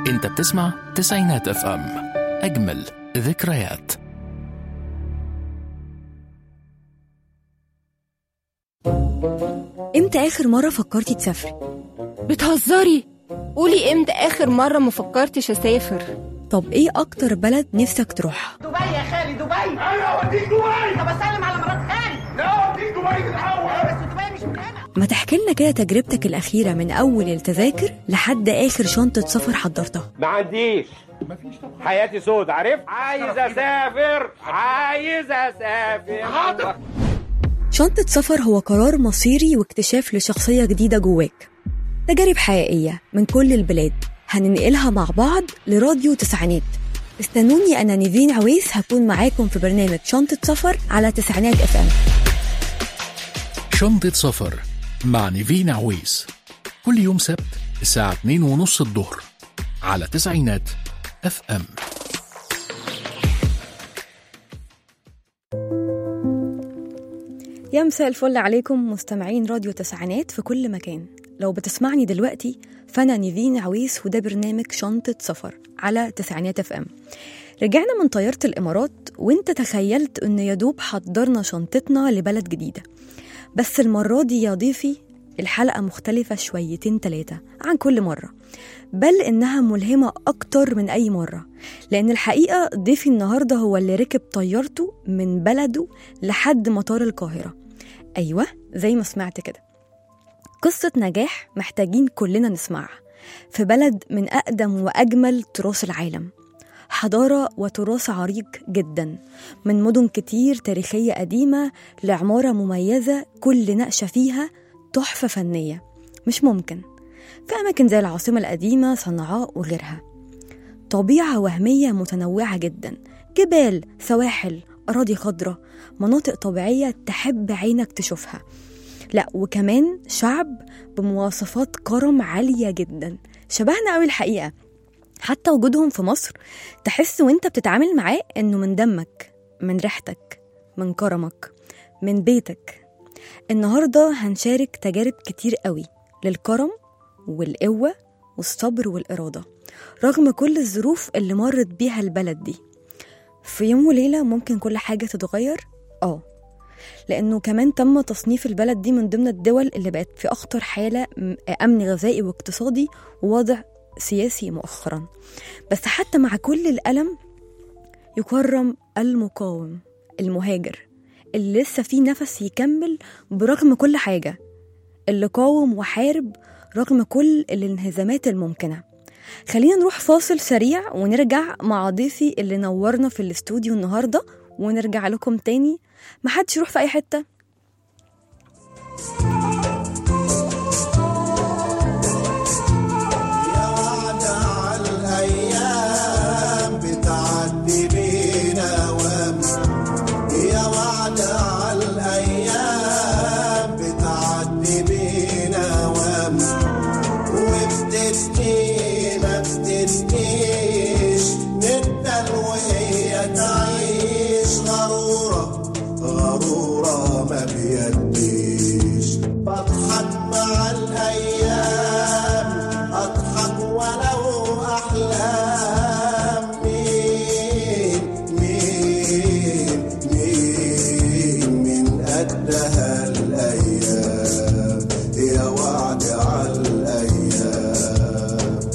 انت بتسمع تسعينات اف ام اجمل ذكريات امتى اخر مره فكرتي تسافري بتهزري قولي امتى اخر مره ما فكرتش اسافر طب ايه اكتر بلد نفسك تروحها دبي يا خالي دبي ايوه اوديك دبي طب اسلم على مرات خالي لا اوديك دبي الاول بس دبي مش من هنا ما تحكي لنا كده تجربتك الاخيره من اول التذاكر لحد اخر شنطه سفر حضرتها ما عنديش حياتي سود عارف عايز اسافر عايز اسافر حاضر شنطه سفر هو قرار مصيري واكتشاف لشخصيه جديده جواك تجارب حقيقيه من كل البلاد هننقلها مع بعض لراديو تسعينات استنوني انا نيفين عويس هكون معاكم في برنامج شنطه سفر على تسعينات اف ام شنطة سفر مع نيفين عويس كل يوم سبت الساعة 2 ونص الظهر على تسعينات اف ام يا مساء الفل عليكم مستمعين راديو تسعينات في كل مكان لو بتسمعني دلوقتي فأنا نيفين عويس وده برنامج شنطة سفر على تسعينات اف ام رجعنا من طيارة الإمارات وانت تخيلت ان يدوب حضرنا شنطتنا لبلد جديدة بس المرة دي يا ضيفي الحلقة مختلفة شويتين تلاتة عن كل مرة بل إنها ملهمة أكتر من أي مرة لأن الحقيقة ضيفي النهاردة هو اللي ركب طيارته من بلده لحد مطار القاهرة أيوة زي ما سمعت كده قصة نجاح محتاجين كلنا نسمعها في بلد من أقدم وأجمل تراث العالم حضارة وتراث عريق جدا من مدن كتير تاريخية قديمة لعمارة مميزة كل نقشة فيها تحفة فنية مش ممكن في أماكن زي العاصمة القديمة صنعاء وغيرها طبيعة وهمية متنوعة جدا جبال سواحل أراضي خضراء مناطق طبيعية تحب عينك تشوفها لا وكمان شعب بمواصفات كرم عالية جدا شبهنا قوي الحقيقة حتى وجودهم في مصر تحس وانت بتتعامل معاه انه من دمك من ريحتك من كرمك من بيتك النهارده هنشارك تجارب كتير قوي للكرم والقوة والصبر والإرادة رغم كل الظروف اللي مرت بيها البلد دي في يوم وليلة ممكن كل حاجة تتغير اه لأنه كمان تم تصنيف البلد دي من ضمن الدول اللي بقت في أخطر حالة م- أمن غذائي واقتصادي ووضع سياسي مؤخرا بس حتى مع كل الألم يكرم المقاوم المهاجر اللي لسه فيه نفس يكمل برغم كل حاجة اللي قاوم وحارب رغم كل الانهزامات الممكنة خلينا نروح فاصل سريع ونرجع مع ضيفي اللي نورنا في الاستوديو النهاردة ونرجع لكم تاني محدش يروح في أي حتة يا وعد على الأيام بتعدي بينا وام يا وعد على الأيام بتعدي بينا وام وبتسقي ما بتسقيش ندل وهي تعيش غرورة غرورة ما بيديش بضحك مع الأيام أضحك ولو أحلام مين مين مين من قدها الأيام يا وعد على الأيام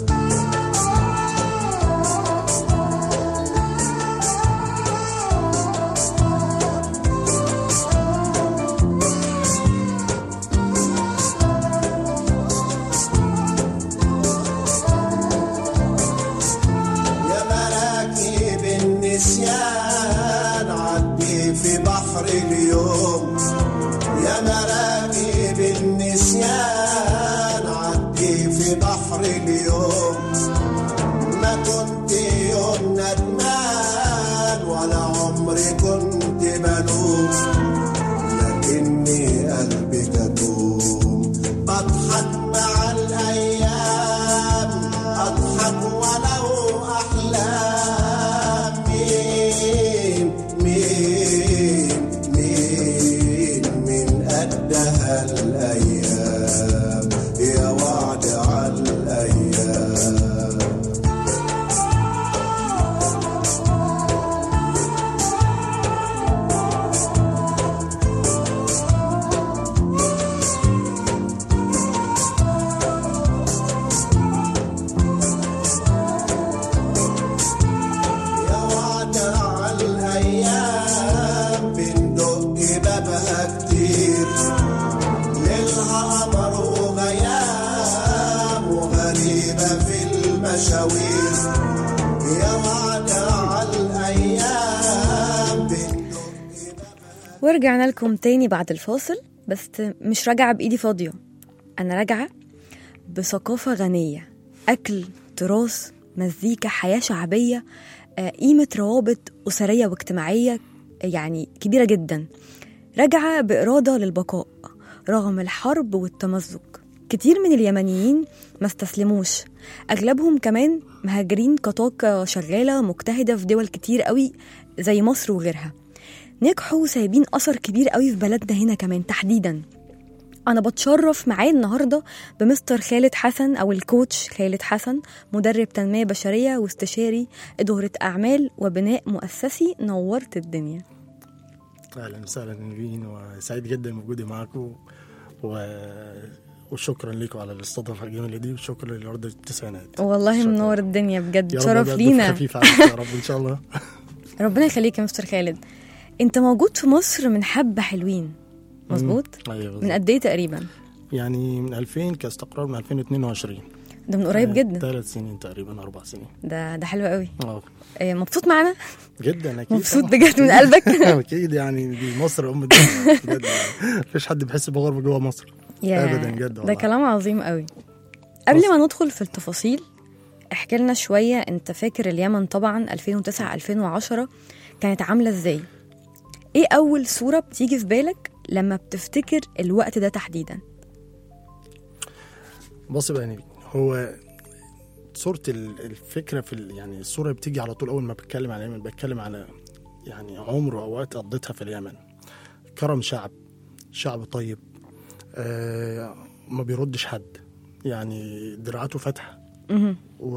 يا مراكب النسيان عدي في بحر اليوم يا مراكب النسيان عدي في بحر اليوم ما كنت يوم ندمان ولا عمري كنت بلوم لكني قلبي كتوم بضحك مع الأيام أضحك ولو أحلام مين مين مين من قدها الأيام مشاوير يا وعد على الأيام ورجعنا لكم تاني بعد الفاصل بس مش راجعة بإيدي فاضية أنا راجعة بثقافة غنية أكل تراث مزيكا حياة شعبية آه، قيمة روابط أسرية واجتماعية يعني كبيرة جدا راجعة بإرادة للبقاء رغم الحرب والتمزق كتير من اليمنيين ما استسلموش أغلبهم كمان مهاجرين كطاقة شغالة مجتهدة في دول كتير قوي زي مصر وغيرها نجحوا وسايبين أثر كبير قوي في بلدنا هنا كمان تحديدا أنا بتشرف معاه النهاردة بمستر خالد حسن أو الكوتش خالد حسن مدرب تنمية بشرية واستشاري إدارة أعمال وبناء مؤسسي نورت الدنيا اهلا وسهلا نيفين وسعيد جدا بوجودي معاكم و... وشكرا لكم على الاستضافه الجميله دي وشكرا لارض التسعينات والله شكراً. منور الدنيا بجد يا رب شرف أبقى لينا خفيف عليك يا رب ان شاء الله ربنا يخليك يا مستر خالد انت موجود في مصر من حبة حلوين مظبوط ايوه من بالظبط. قد ايه تقريبا يعني من 2000 كاستقرار من 2022 ده من قريب جدا ثلاث سنين تقريبا اربع سنين ده ده حلو قوي اه إيه، مبسوط معانا جدا اكيد مبسوط طبعاً. بجد من قلبك اكيد يعني دي مصر ام الدنيا بجد يعني. مفيش حد بيحس بغربه جوه مصر يا أبداً جد ده والله. كلام عظيم قوي قبل ما ندخل في التفاصيل احكي لنا شوية انت فاكر اليمن طبعا 2009 2010 كانت عاملة ازاي ايه اول صورة بتيجي في بالك لما بتفتكر الوقت ده تحديدا بص بقى يعني هو صورة ال- الفكرة في ال- يعني الصورة اللي بتيجي على طول أول ما بتكلم على اليمن بتكلم على يعني عمر وأوقات قضيتها في اليمن كرم شعب شعب طيب آه ما بيردش حد يعني دراعاته فاتحة مهم.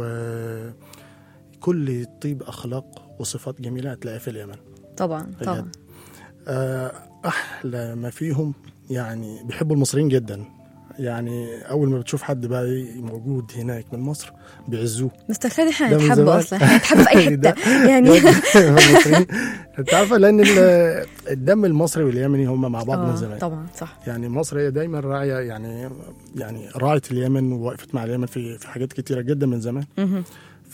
وكل طيب أخلاق وصفات جميلة هتلاقيها في اليمن طبعا طبعا بجد. آه، احلى ما فيهم يعني بيحبوا المصريين جدا يعني اول ما بتشوف حد بقى موجود هناك من مصر بيعزوه مستر خالد احنا ده من هنتحب زمان. اصلا احنا هنتحب في اي ده- حته يعني المصريين انت عارفه لان ال- الدم المصري واليمني هم مع بعض من آه، زمان طبعا صح يعني مصر هي دايما راعيه يعني يعني راعت اليمن ووقفت مع اليمن في في حاجات كتيره جدا من زمان مهم.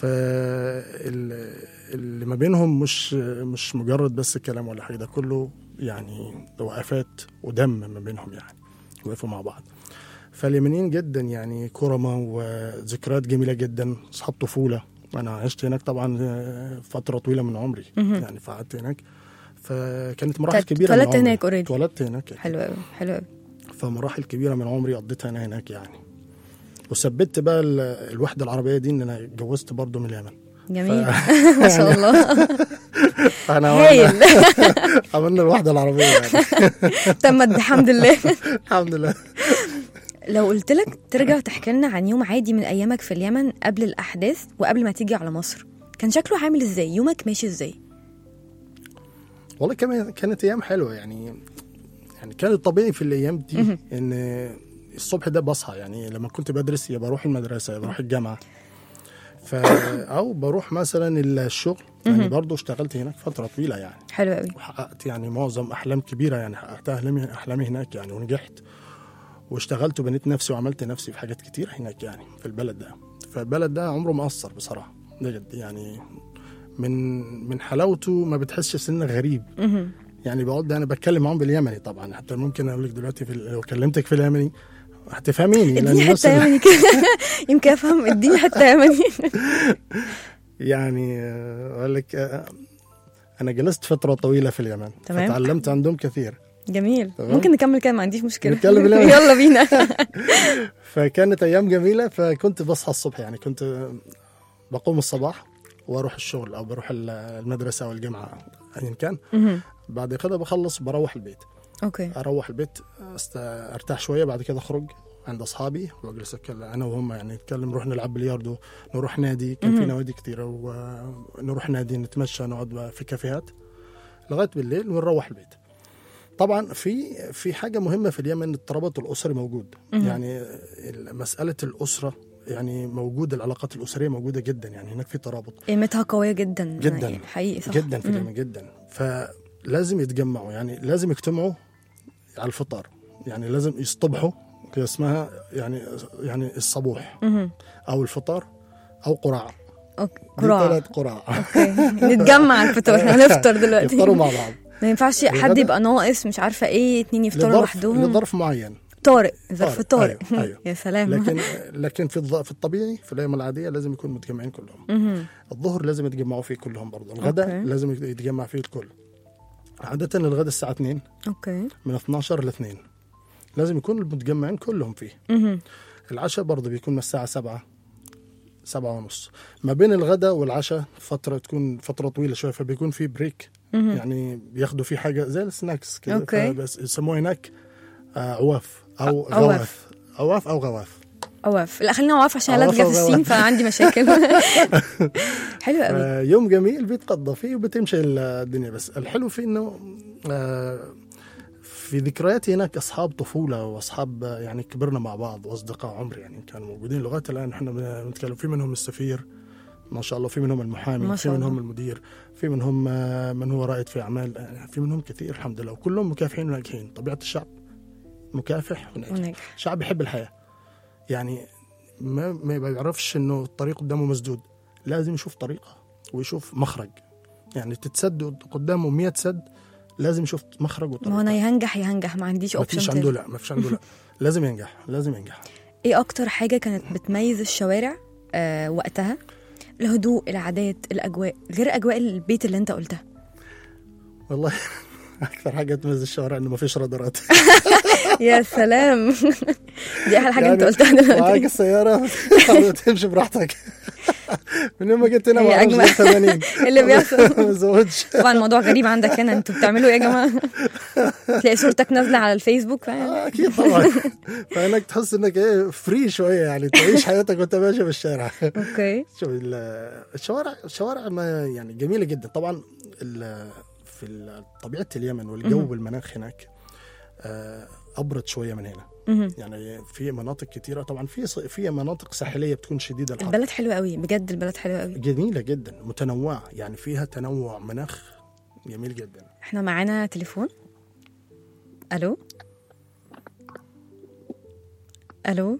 فاللي ما بينهم مش مش مجرد بس كلام ولا حاجه ده كله يعني وقفات ودم ما بينهم يعني وقفوا مع بعض فاليمنيين جدا يعني كرمة وذكريات جميله جدا اصحاب طفوله انا عشت هناك طبعا فتره طويله من عمري يعني فقعدت هناك فكانت مراحل كنت كبيره من اتولدت عمري. هناك already. اتولدت هناك حلو قوي حلو قوي فمراحل كبيره من عمري قضيتها انا هناك يعني وثبت بقى ال- الوحده العربيه دي ان انا اتجوزت برضو من اليمن جميل ما شاء الله احنا هايل عملنا, عملنا الوحده العربيه يعني تمت بحمد الله الحمد لله لو قلت لك ترجع تحكي لنا عن يوم عادي من ايامك في اليمن قبل الاحداث وقبل ما تيجي على مصر كان شكله عامل ازاي يومك ماشي ازاي والله كمان كانت ايام حلوه يعني يعني كان الطبيعي في الايام دي ان الصبح ده بصحى يعني لما كنت بدرس يا بروح المدرسه يا بروح الجامعه ف او بروح مثلا الشغل يعني برضه اشتغلت هناك فتره طويله يعني حلو قوي وحققت يعني معظم احلام كبيره يعني حققت احلامي احلامي هناك يعني ونجحت واشتغلت وبنيت نفسي وعملت نفسي في حاجات كتير هناك يعني في البلد ده فالبلد ده عمره ما اثر بصراحه بجد يعني من من حلاوته ما بتحسش سنك غريب مهم. يعني بقعد انا بتكلم معاهم باليمني طبعا حتى ممكن اقول لك دلوقتي في ال- لو كلمتك في اليمني هتفهميني لأن اديني نفس حته ال- يمني كده يمكن افهم اديني حته يمني يعني آه، اقول لك آه، انا جلست فتره طويله في اليمن تمام. فتعلمت عندهم كثير جميل تمام. ممكن نكمل كده ما عنديش مشكله نتكلم باليمني. يلا بينا فكانت ايام جميله فكنت بصحى الصبح يعني كنت بقوم الصباح واروح الشغل او بروح ال- المدرسه او الجامعه ايا كان مهم. بعد كده بخلص بروح البيت اوكي اروح البيت أست... ارتاح شويه بعد كده اخرج عند اصحابي واجلس اتكلم انا وهم يعني نتكلم نروح نلعب بلياردو نروح نادي كان في نوادي كتيره ونروح نادي نتمشى نقعد بقى في كافيهات لغايه بالليل ونروح البيت طبعا في في حاجه مهمه في اليمن الترابط الاسري موجود يعني ال- مساله الاسره يعني موجود العلاقات الاسريه موجوده جدا يعني هناك في ترابط قيمتها قوية جدا جداً. يعني حقيقي صح جدا في مم. اليمن جدا فلازم يتجمعوا يعني لازم يجتمعوا على الفطار يعني لازم يصطبحوا هي اسمها يعني يعني الصبوح مهم. او الفطار او قراع أوكي. دي قراع ثلاث قراع اوكي نتجمع على الفطار هنفطر دلوقتي يفطروا مع بعض ما ينفعش حد الغدا؟ يبقى ناقص مش عارفه ايه اتنين يفطروا لظرف لوحدهم لظرف معين طارئ ظرف طارئ، طارئ أيوة، أيوة. يا سلام لكن لكن في الض- في الطبيعي في الايام العاديه لازم يكونوا متجمعين كلهم مهم. الظهر لازم يتجمعوا فيه كلهم برضه الغداء أوكي. لازم يتجمع فيه الكل عادة الغداء الساعة 2 اوكي من 12 ل 2 لازم يكونوا المتجمعين كلهم فيه مهم. العشاء برضه بيكون من الساعة 7 سبعة ونص ما بين الغداء والعشاء فترة تكون فترة طويلة شوية فبيكون في بريك مهم. يعني بياخدوا فيه حاجة زي السناكس كده أوكي. بس يسموه هناك آه، عواف أو أ- غواف عواف أو غواف عواف لا خلينا عواف عشان عواف لدغه أو في غواف. السين فعندي مشاكل حلو قوي آه، يوم جميل بيتقضى فيه وبتمشي الدنيا بس الحلو فيه انه آه، في ذكرياتي هناك اصحاب طفوله واصحاب آه، يعني كبرنا مع بعض واصدقاء عمر يعني كانوا موجودين لغايه الان احنا بنتكلم في منهم السفير ما شاء الله في منهم ما المحامي في شاء منهم الله. المدير في منهم آه، من هو رائد في اعمال آه، في منهم كثير الحمد لله وكلهم مكافحين وناجحين طبيعه الشعب مكافح وناجح وناجح شعب يحب الحياه يعني ما ما بيعرفش انه الطريق قدامه مسدود لازم يشوف طريقه ويشوف مخرج يعني تتسد قدامه 100 سد لازم يشوف مخرج ما هو انا وطريقه يهنجح يهنجح ما عنديش ما فيش اوبشن عنده لا ما فيش عنده لا لازم ينجح لازم ينجح ايه اكتر حاجه كانت بتميز الشوارع آه وقتها الهدوء العادات الاجواء غير اجواء البيت اللي انت قلتها والله اكثر حاجه تميز الشوارع انه ما فيش رادارات يا سلام دي احلى حاجه انت يعني قلتها معاك دلوقتي السياره تمشي براحتك من يوم ما جيت هنا هي ما أعرفش أجمل. غير 80 اللي بيحصل ما زودش طبعا الموضوع غريب عندك هنا انتوا بتعملوا ايه يا جماعه تلاقي صورتك نازله على الفيسبوك فاهم آه، اكيد طبعا فهناك تحس انك ايه فري شويه يعني تعيش حياتك وانت ماشي في الشارع اوكي شوف ال- الشوارع الشوارع ما يعني جميله جدا طبعا ال- في ال- طبيعه اليمن والجو والمناخ هناك آه، ابرد شويه من هنا مهم. يعني في مناطق كثيره طبعا في ص- في مناطق ساحليه بتكون شديده الحر البلد حلوه قوي بجد البلد حلوه قوي جميله جدا متنوعه يعني فيها تنوع مناخ جميل جدا احنا معانا تليفون الو الو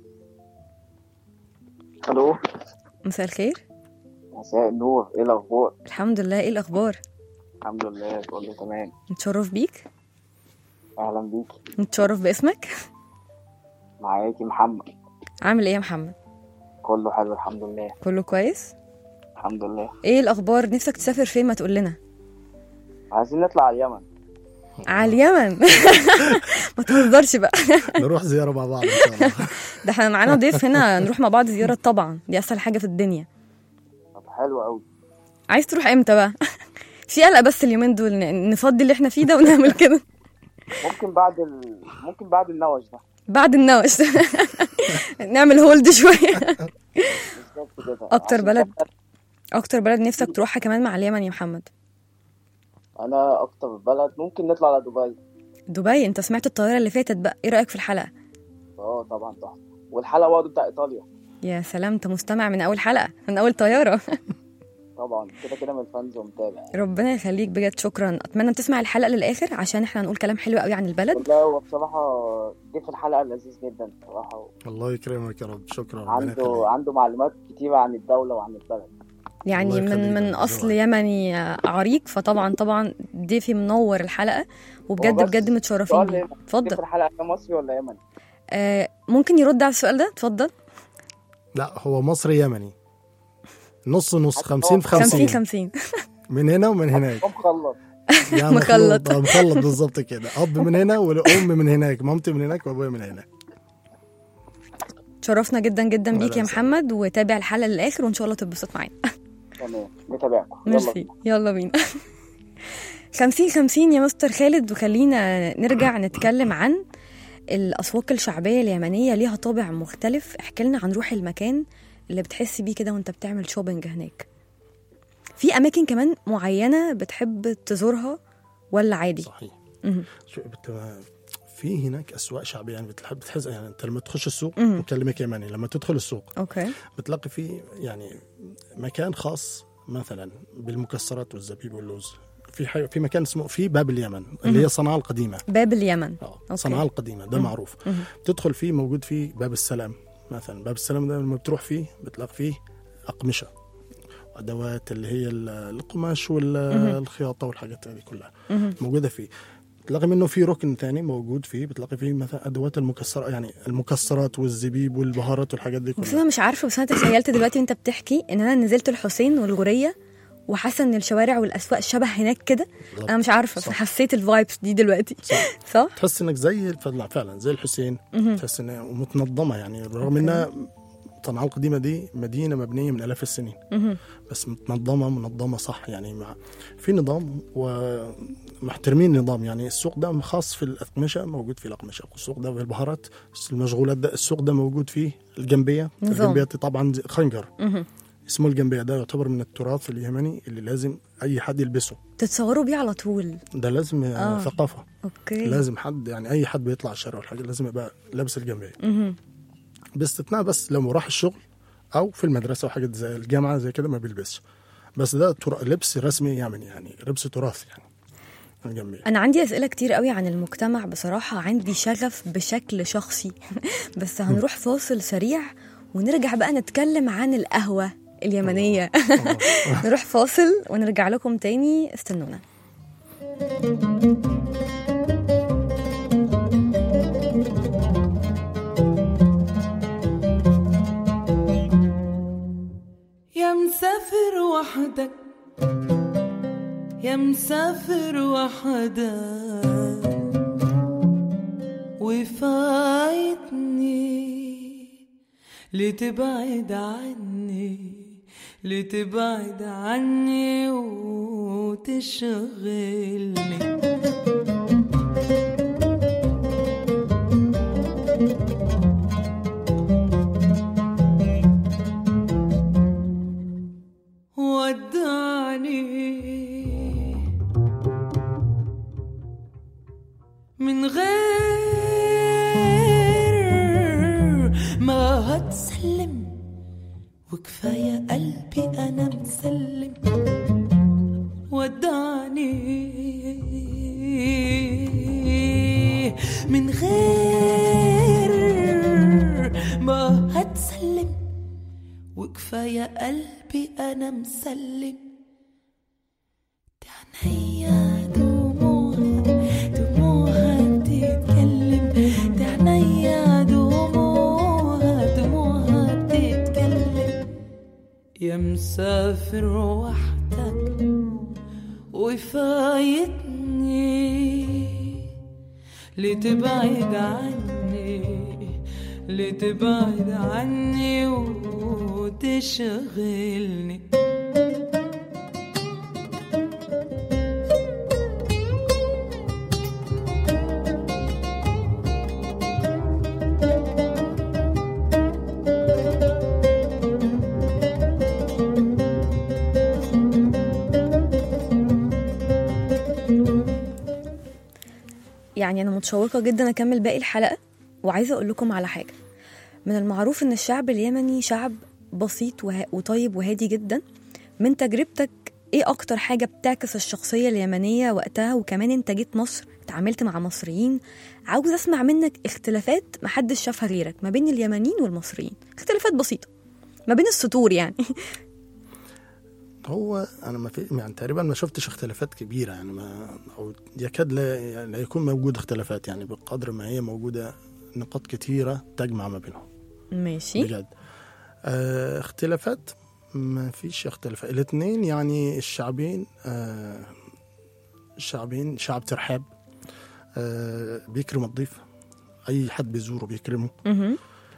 الو مساء الخير مساء النور ايه الاخبار الحمد لله ايه الاخبار الحمد لله كله تمام نتشرف بيك اهلا بيكي نتشرف باسمك معاكي محمد عامل ايه يا محمد كله حلو الحمد لله كله كويس الحمد لله ايه الاخبار نفسك تسافر فين ما تقول لنا عايزين نطلع على اليمن على اليمن ما تهزرش بقى نروح زياره مع بعض ان شاء الله ده احنا معانا ضيف هنا نروح مع بعض زيارة طبعا دي اسهل حاجة في الدنيا طب حلو قوي عايز تروح امتى بقى في قلق بس اليومين دول ن- نفضي اللي احنا فيه ده ونعمل كده ممكن بعد ال... ممكن بعد النوش ده بعد النوش نعمل هولد شوية بالظبط كده أكتر عشان بلد. كده اكتر بلد نفسك تروحها كمان مع اليمن يا محمد انا اكتر بلد ممكن نطلع على دبي دبي انت سمعت الطيارة اللي فاتت بقى ايه رأيك في الحلقة اه طبعا تحفه والحلقه برضه بتاع ايطاليا يا سلام انت مستمع من اول حلقة من اول طيارة طبعا كده كده من الفانز ومتابع ربنا يخليك بجد شكرا اتمنى تسمع الحلقة للاخر عشان احنا هنقول كلام حلو قوي عن البلد والله هو بصراحه ضيف الحلقه لذيذ جدا بصراحه الله يكرمك يا رب شكرا ربنا عنده يخليك. عنده معلومات كتيره عن الدوله وعن البلد يعني الله يخليك من من يا اصل جماعة. يمني عريق فطبعا طبعا ضيفي منور الحلقه وبجد هو بس بجد متشرفين سؤال بيه إيه؟ ضيف اتفضل الحلقه ده مصري ولا يمني؟ آه ممكن يرد على السؤال ده اتفضل لا هو مصري يمني نص نص حتى 50 في هو 50 50 50 من هنا ومن هناك هو مخلط يا مخلط. مخلط آه، مخلط بالظبط كده اب من هنا والام من هناك مامتي من هناك وابويا من هناك تشرفنا جدا جدا الله بيك يا يسلمك. محمد وتابع الحلقه للاخر وان شاء الله تتبسط معانا تمام نتابعكم يلا ميرسي يلا بينا 50 50 يا مستر خالد وخلينا نرجع نتكلم عن الأسواق الشعبية اليمنية ليها طابع مختلف احكي لنا عن روح المكان اللي بتحس بيه كده وانت بتعمل شوبينج هناك في أماكن كمان معينة بتحب تزورها ولا عادي؟ صحيح مهم. شو بت... في هناك اسواق شعبيه يعني بتحب بتحس يعني انت لما تخش السوق مم. بكلمك يمني لما تدخل السوق اوكي بتلاقي فيه يعني مكان خاص مثلا بالمكسرات والزبيب واللوز في حي... في مكان اسمه في باب اليمن اللي هي صنعاء القديمه باب اليمن اه أوكي. صنعاء القديمه ده معروف مهم. تدخل فيه موجود فيه باب السلام مثلا باب السلام ده لما بتروح فيه بتلاقي فيه اقمشه ادوات اللي هي ال- القماش والخياطه والحاجات هذه كلها موجوده فيه تلاقي منه في ركن ثاني موجود فيه بتلاقي فيه مثلا ادوات المكسرات يعني المكسرات والزبيب والبهارات والحاجات دي بس كلها انا مش عارفه بس انا تخيلت دلوقتي وانت بتحكي ان انا نزلت الحسين والغوريه وحاسه ان الشوارع والاسواق شبه هناك كده بالظبط. انا مش عارفه صح. فحسيت الفايبس دي دلوقتي صح. صح تحس انك زي الفلا فعلا زي الحسين تحس انها ومتنظمه يعني رغم انها صنعاء القديمه دي مدينه مبنيه من الاف السنين بس متنظمه منظمه صح يعني مع في نظام ومحترمين النظام يعني السوق ده خاص في الاقمشه موجود فيه الاقمشه السوق ده في البهارات المشغولات ده السوق ده موجود فيه الجنبيه نظام. الجنبيه دي طبعا زي- خنجر اسمه الجنبيه ده يعتبر من التراث اليمني اللي لازم اي حد يلبسه تتصوروا بيه على طول ده لازم آه. آه. ثقافه اوكي لازم حد يعني اي حد بيطلع الشارع ولا حاجه لازم يبقى لابس الجنبيه باستثناء بس لو راح الشغل او في المدرسه وحاجه زي الجامعه زي كده ما بيلبسش بس ده تر- لبس رسمي يمني يعني لبس تراثي يعني الجنبيه انا عندي اسئله كتير قوي عن المجتمع بصراحه عندي شغف بشكل شخصي بس هنروح فاصل سريع ونرجع بقى نتكلم عن القهوه اليمنيه نروح فاصل ونرجع لكم تاني استنونا يا مسافر وحدك يا مسافر وحدك وفايتني لتبعد عني لتبعد عني وتشغلني ودعني من غير ما هتسلم وكفاية قلبي أنا مسلم ودعني من غير ما هتسلم وكفاية قلبي أنا مسلم تعنيا دموعها دموعها بتتكلم تعنيا دموعها دموعها بتتكلم يا مسافر وحدك وفايتني لتبعد عني لتبعد عني وتشغلني يعني انا متشوقه جدا اكمل باقي الحلقه وعايزه اقول لكم على حاجه من المعروف ان الشعب اليمني شعب بسيط وه... وطيب وهادي جدا من تجربتك ايه اكتر حاجه بتعكس الشخصيه اليمنيه وقتها وكمان انت جيت مصر اتعاملت مع مصريين عاوز اسمع منك اختلافات محدش شافها غيرك ما بين اليمنيين والمصريين اختلافات بسيطه ما بين السطور يعني هو انا ما في يعني تقريبا ما شفتش اختلافات كبيره يعني ما او يكاد لا, لا يكون موجود اختلافات يعني بقدر ما هي موجوده نقاط كتيره تجمع ما بينهم ماشي بجد آه اختلافات ما فيش اختلافات الاثنين يعني الشعبين آه الشعبين شعب ترحاب آه بيكرم الضيف اي حد بيزوره بيكرمه مهم.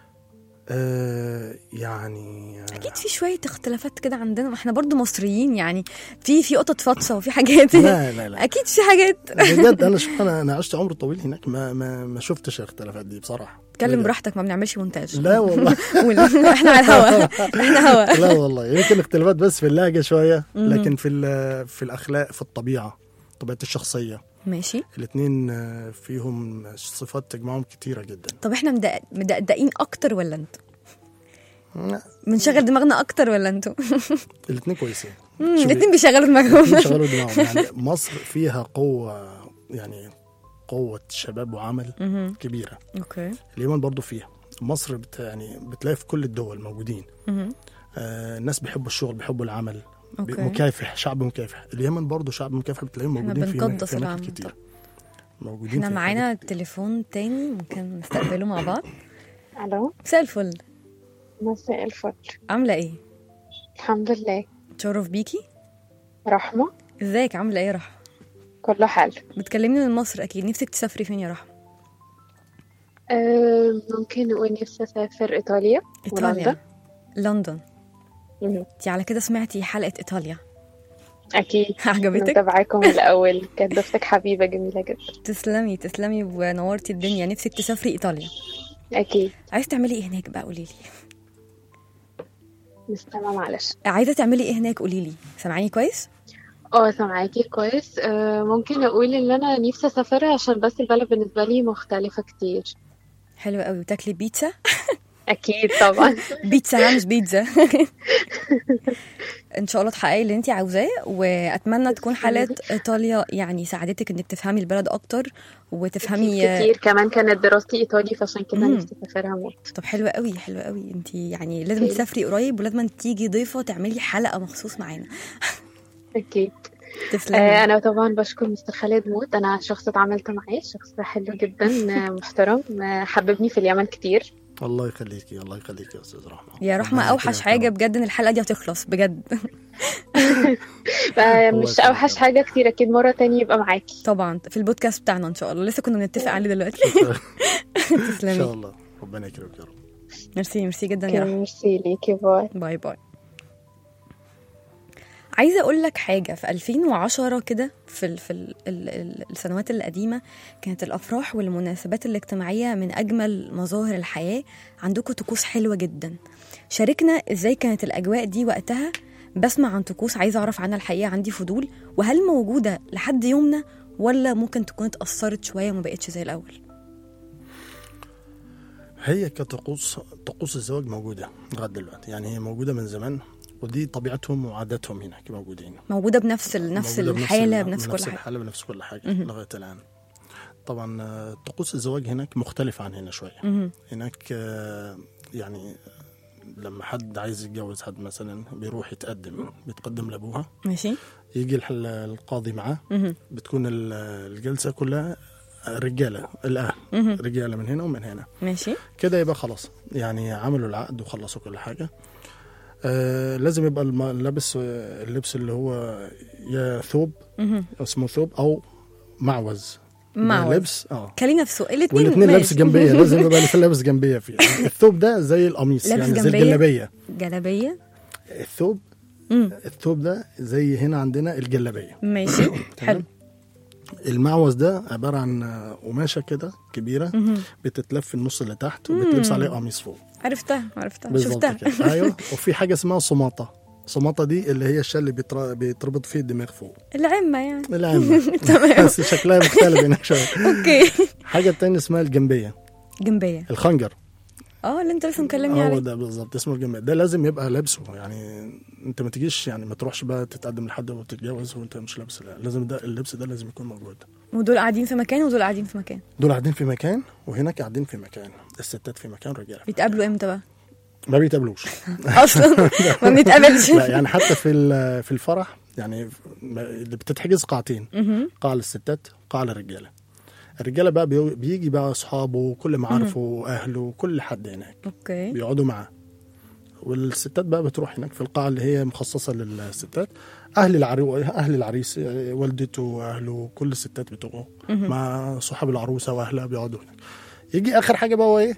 آه يعني آه اكيد في شويه اختلافات كده عندنا ما احنا برضو مصريين يعني في في قطط فطسه وفي حاجات لا لا لا اكيد في حاجات بجد انا شوف انا انا عشت عمر طويل هناك ما ما ما شفتش الاختلافات دي بصراحه اتكلم بجد. براحتك ما بنعملش مونتاج لا والله قول. احنا على الهوا احنا هوا لا والله يمكن اختلافات بس في اللهجه شويه لكن في ال- في الاخلاق في الطبيعه طبيعه الشخصيه ماشي الاثنين فيهم صفات تجمعهم كتيره جدا طب احنا مدق- مدقدقين اكتر ولا انتوا بنشغل دماغنا اكتر ولا انتوا الاثنين كويسين مم، شوفي، الاتنين بيشغلوا الاتنين دماغهم شغلوا دماغهم يعني مصر فيها قوه يعني قوه شباب وعمل مهم. كبيره اوكي اليمن برضو فيها مصر بت يعني بتلاقي في كل الدول موجودين مهم. آه الناس بيحبوا الشغل بيحبوا العمل بي- أوكي. مكافح شعب مكافح اليمن برضه شعب مكافح بتلاقيهم احنا موجودين في بنقدس في اماكن العمل كتير موجودين احنا في معانا تليفون تاني ممكن نستقبله مع بعض الو مساء الفل مساء الفل عامله ايه الحمد لله تشرف بيكي رحمة ازيك عامله ايه يا رحمه كله حال بتكلمني من مصر اكيد نفسك تسافري فين يا رحمه أه ممكن نقول نفسي أسافر إيطاليا ايطاليا لندن مهم. انتي على كده سمعتي حلقه ايطاليا أكيد عجبتك متابعاكم من الأول كانت ضيفتك حبيبة جميلة جدا تسلمي تسلمي ونورتي الدنيا نفسك تسافري ايطاليا أكيد عايزه تعملي ايه هناك بقى قولي لي مستمع معلش عايزه تعملي ايه هناك قولي لي سامعاني كويس اه سامعاكي كويس أه ممكن أقول إن أنا نفسي أسافرها عشان بس البلد بالنسبة لي مختلفة كتير حلو قوي وتاكلي بيتزا أكيد طبعا بيتزا ها مش بيتزا ان شاء الله تحققي اللي انت عاوزاه واتمنى تكون حالات ايطاليا يعني ساعدتك انك تفهمي البلد اكتر وتفهمي كتير كمان كانت دراستي إيطالي فعشان كده مم. نفسي أسافرها موت طب حلو قوي حلو قوي انت يعني لازم أوكي. تسافري قريب ولازم تيجي ضيفه تعملي حلقه مخصوص معانا أكيد تسلمي آه، أنا طبعا بشكر مستر خالد موت أنا شخص اتعاملت معاه شخص حلو جدا آه، محترم آه، حببني في اليمن كتير الله يخليكي الله يخليكي يا استاذ رحمه يا رحمه ربنا اوحش يكرمك حاجه يا رب. بجد ان الحلقه دي هتخلص بجد آه، الله مش يسلمك أوحش حاجة كتير أكيد مرة تانية يبقى معاكي طبعا في البودكاست بتاعنا ان شاء الله لسه كنا بنتفق عليه دلوقتي ان شاء تسلمي الله ربنا يكرمك يا رب ميرسي ميرسي جدا يا أوكي، رحمه ميرسي ليكي باي باي باي عايزه اقول لك حاجه في 2010 كده في ال في ال ال ال السنوات القديمه كانت الافراح والمناسبات الاجتماعيه من اجمل مظاهر الحياه عندكم طقوس حلوه جدا شاركنا ازاي كانت الاجواء دي وقتها بسمع عن طقوس عايزه اعرف عنها الحقيقه عندي فضول وهل موجوده لحد يومنا ولا ممكن تكون اتاثرت شويه وما بقتش زي الاول هي كطقوس طقوس الزواج موجوده لغايه دلوقتي يعني هي موجوده من زمان ودي طبيعتهم وعاداتهم هناك موجودين موجوده بنفس ال- نفس موجودة الحاله ال- بنفس كل بنفس حاجه الحاله بنفس كل حاجه مهم. لغايه الان طبعا آه، طقوس الزواج هناك مختلف عن هنا شويه مهم. هناك آه، يعني لما حد عايز يتجوز حد مثلا بيروح يتقدم بيتقدم لابوها ماشي يجي الح- القاضي معاه مهم. بتكون ال- الجلسه كلها رجاله الاهل مهم. رجاله من هنا ومن هنا ماشي كده يبقى خلاص يعني عملوا العقد وخلصوا كل حاجه آه لازم يبقى الم- اللبس آه، اللبس اللي هو يا ثوب مهم. اسمه ثوب او معوز ده معوز. لبس اه كلي نفسه الاثنين والاثنين لبس جنبيه لازم يبقى في لبس جنبيه فيه الثوب ده زي القميص لبس يعني زي جنبية؟ الجلابيه جلابيه الثوب مم. الثوب ده زي هنا عندنا الجلابيه ماشي حلو المعوز ده عباره عن آه، قماشه كده كبيره مهم. بتتلف النص اللي تحت وبتلبس مم. عليه قميص فوق عرفتها عرفتها بالظبط شفتها كده ايوه وفي حاجه اسمها صماطه صماطه دي اللي هي الشال اللي بيتر- بيتربط فيه الدماغ فوق العمة يعني العامة تمام بس شكلها مختلف هناك شويه اوكي حاجه تانية اسمها الجنبيه جنبية الخنجر اه اللي انت لسه مكلمني هو عليه ده بالظبط اسمه الجنبيه ده لازم يبقى لابسه يعني انت ما تجيش يعني ما تروحش بقى تتقدم لحد وتتجوز وانت مش لابس لا لازم ده اللبس ده لازم يكون موجود ودول قاعدين في مكان ودول قاعدين في مكان دول قاعدين في مكان وهناك قاعدين في مكان الستات في مكان والرجاله في بيتقابلوا امتى بقى ما بيتقابلوش اصلا ما بنتقابلش لا يعني حتى في ال- في الفرح يعني ما- اللي بتتحجز قاعتين مهم. قاعة للستات قاعة للرجالة الرجالة بقى بيو- بيجي بقى أصحابه كل معارفه وأهله كل حد هناك اوكي بيقعدوا معاه والستات بقى بتروح هناك في القاعة اللي هي مخصصة للستات أهل العرو أهل العريس آه، والدته وأهله كل الستات بتوعه مهم. مع صحاب العروسة وأهلها بيقعدوا هناك يجي آخر حاجة بقى هو إيه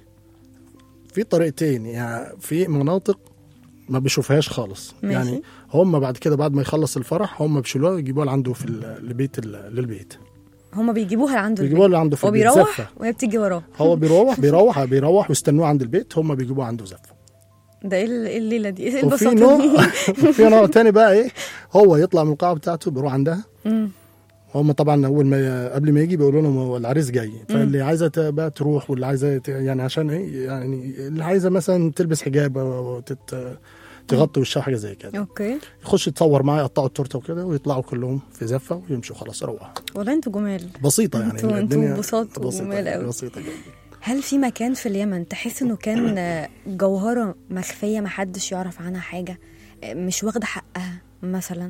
في طريقتين يعني في مناطق ما بيشوفهاش خالص ماشي. يعني هم بعد كده بعد ما يخلص الفرح هم بيشيلوها ويجيبوها لعنده في ال- البيت ال- للبيت هما بيجيبوها عنده بيجيبوها البيت. اللي عنده في هو البيت بيروح زفة وهي بتيجي وراه هو بيروح بيروح بيروح ويستنوه عند البيت هم بيجيبوه عنده زفه ده ايه ال- إيه الليله دي ايه وفي البساطه نوع دي في نوع تاني بقى ايه هو يطلع من القاعه بتاعته بيروح عندها مم. هم طبعا اول ما قبل ما يجي بيقولوا لهم هو العريس جاي فاللي عايزه ت- بقى تروح واللي عايزه ت- يعني عشان ايه يعني اللي عايزه مثلا تلبس حجاب او تت- تغطي وشها حاجه زي كده اوكي يخش يتصور معاه يقطعوا التورته وكده ويطلعوا كلهم في زفه ويمشوا خلاص روح والله انتوا جمال بسيطه يعني انتوا- انتوا الدنيا بساط بسيطه وجمال قوي. بسيطه جدا هل في مكان في اليمن تحس انه كان آه، جوهرة مخفية محدش يعرف عنها حاجة آه، مش واخدة حقها مثلا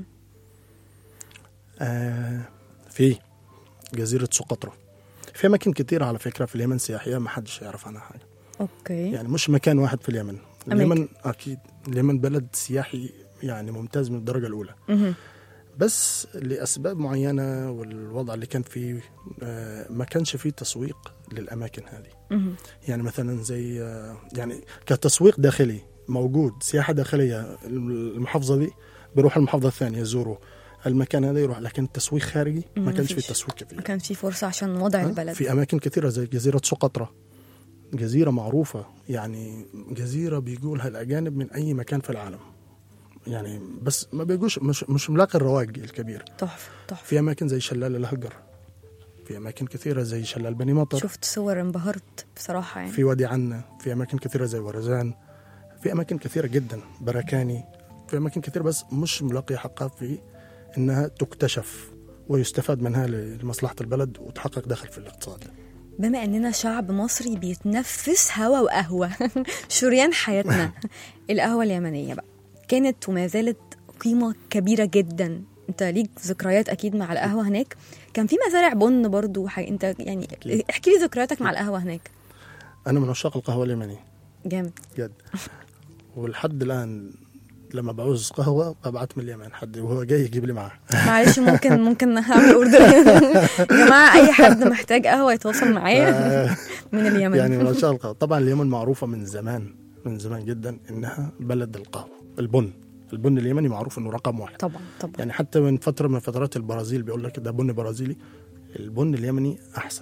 آه في جزيرة سقطرى في أماكن كتير على فكرة في اليمن سياحية ما حدش يعرف عنها حاجة اوكي يعني مش مكان واحد في اليمن أماكن. اليمن أكيد اليمن بلد سياحي يعني ممتاز من الدرجة الأولى مهم. بس لأسباب معينة والوضع اللي كان فيه آه، ما كانش فيه تسويق للأماكن هذه مهم. يعني مثلا زي آه، يعني كتسويق داخلي موجود سياحة داخلية المحافظة دي بيروح المحافظة الثانية يزوروا المكان هذا يروح لكن التسويق خارجي ما كانش فيه مفيش. تسويق كثير ما كان في فرصة عشان وضع ها؟ البلد في اماكن كثيره زي جزيره سقطرى جزيره معروفه يعني جزيره بيجولها الاجانب من اي مكان في العالم يعني بس ما بيجوش مش مش ملاقي الرواج الكبير تحفة تحفة في اماكن زي شلال الهجر في اماكن كثيره زي شلال بني مطر شفت صور انبهرت بصراحة يعني في وادي عنا في اماكن كثيره زي ورزان في اماكن كثيره جدا بركاني في اماكن كثيره بس مش ملاقيه حقها في انها تكتشف ويستفاد منها لمصلحه البلد وتحقق دخل في الاقتصاد بما اننا شعب مصري بيتنفس هوا وقهوة شريان حياتنا القهوة اليمنية بقى كانت وما زالت قيمة كبيرة جدا انت ليك ذكريات اكيد مع القهوة هناك كان في مزارع بن برضو وحاجة انت يعني احكي لي ذكرياتك مع القهوة هناك انا من عشاق القهوه اليمنيه جامد جد ولحد الان لما بعوز قهوه ببعت من اليمن حد وهو جاي يجيب لي معاه معلش ممكن ممكن هعمل اوردر يا جماعة اي حد محتاج قهوة يتواصل معايا من اليمن يعني من عشاق القهوه طبعا اليمن معروفه من زمان من زمان جدا انها بلد القهوه البن البن اليمني معروف انه رقم واحد طبعا طبعا يعني حتى من فتره من فترات البرازيل بيقول لك ده بن برازيلي البن اليمني احسن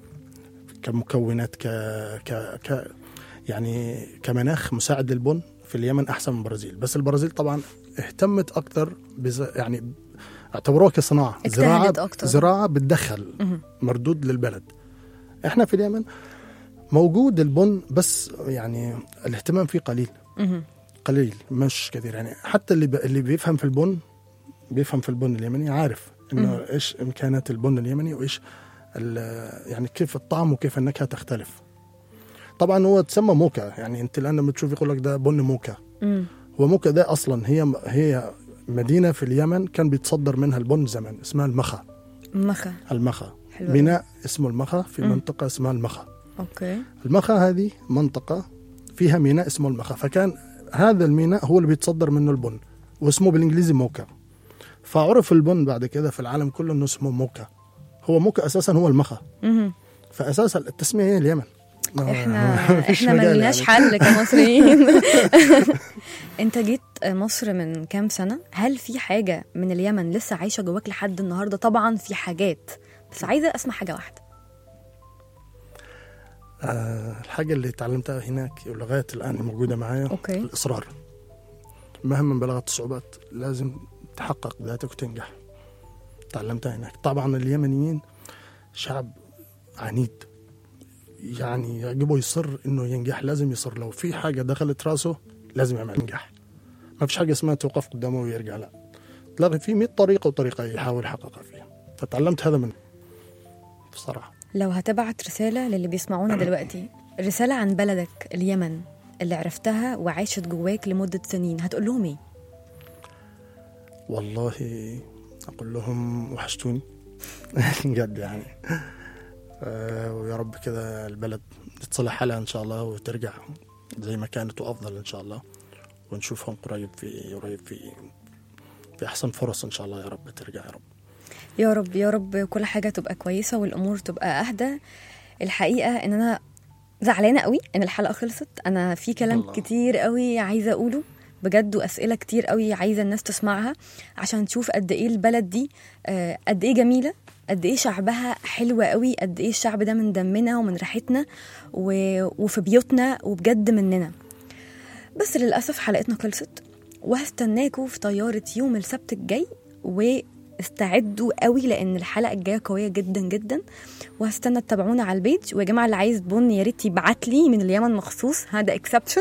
كمكونات ك ك ك يعني كمناخ مساعد للبن في اليمن احسن من البرازيل بس البرازيل طبعا اهتمت اكتر بز يعني اعتبروها كصناعه اجتهدت زراعه أكتر. زراعه بتدخل مهم. مردود للبلد احنا في اليمن موجود البن بس يعني الاهتمام فيه قليل مهم. قليل مش كثير يعني حتى اللي ب... اللي بيفهم في البن بيفهم في البن اليمني عارف انه مم. ايش امكانات البن اليمني وايش ال- يعني كيف الطعم وكيف النكهه تختلف طبعا هو تسمى موكا يعني انت الان لما تشوف يقول لك ده بن موكا مم. هو موكا ده اصلا هي هي مدينه في اليمن كان بيتصدر منها البن زمان اسمها المخا مخا المخا حلو ميناء اسمه المخا في مم. منطقه اسمها المخا اوكي المخا هذه منطقة فيها ميناء اسمه المخا فكان هذا الميناء هو اللي بيتصدر منه البن واسمه بالانجليزي موكا فعرف البن بعد كده في العالم كله انه اسمه موكا هو موكا اساسا هو المخا مهم. فاساسا التسمية هي اليمن ما- احنا ما فيش احنا مجال ملناش يعني. حل كمصريين انت جيت مصر من كام سنه هل في حاجه من اليمن لسه عايشه جواك لحد النهارده طبعا في حاجات بس عايزه اسمع حاجه واحده آه الحاجة اللي تعلمتها هناك ولغاية الآن موجودة معايا أوكي. الإصرار مهما بلغت الصعوبات لازم تحقق ذاتك وتنجح تعلمتها هناك طبعا اليمنيين شعب عنيد يعني يعجبه يصر انه ينجح لازم يصر لو في حاجه دخلت راسه لازم يعمل ينجح ما فيش حاجه اسمها توقف قدامه ويرجع لا تلاقي في 100 طريقه وطريقه يحاول يحققها فيها فتعلمت هذا منه بصراحه لو هتبعت رساله للي بيسمعونا دلوقتي رساله عن بلدك اليمن اللي عرفتها وعاشت جواك لمده سنين هتقول لهم ايه والله اقول لهم وحشتوني جد يعني آه ويا رب كده البلد تصلح حالها ان شاء الله وترجع زي ما كانت وافضل ان شاء الله ونشوفهم قريب في قريب في في احسن فرص ان شاء الله يا رب ترجع يا رب يا رب يا رب كل حاجه تبقى كويسه والامور تبقى اهدى الحقيقه ان انا زعلانه قوي ان الحلقه خلصت انا في كلام الله. كتير قوي عايزه اقوله بجد واسئله كتير قوي عايزه الناس تسمعها عشان تشوف قد ايه البلد دي آه، قد ايه جميله قد ايه شعبها حلو قوي قد ايه الشعب ده من دمنا ومن ريحتنا و- وفي بيوتنا وبجد مننا بس للاسف حلقتنا خلصت وهستناكوا في طياره يوم السبت الجاي واستعدوا قوي لان الحلقه الجايه قويه جدا جدا وهستنى تتابعونا على البيج ويا جماعه اللي عايز بن يا ريت يبعت لي من اليمن مخصوص هذا اكسبشن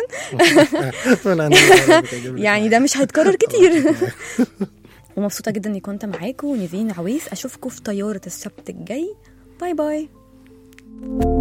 يعني ده مش هيتكرر كتير ومبسوطه جدا اني كنت معاكم ونيفين عويس اشوفكم في طياره السبت الجاي باي باي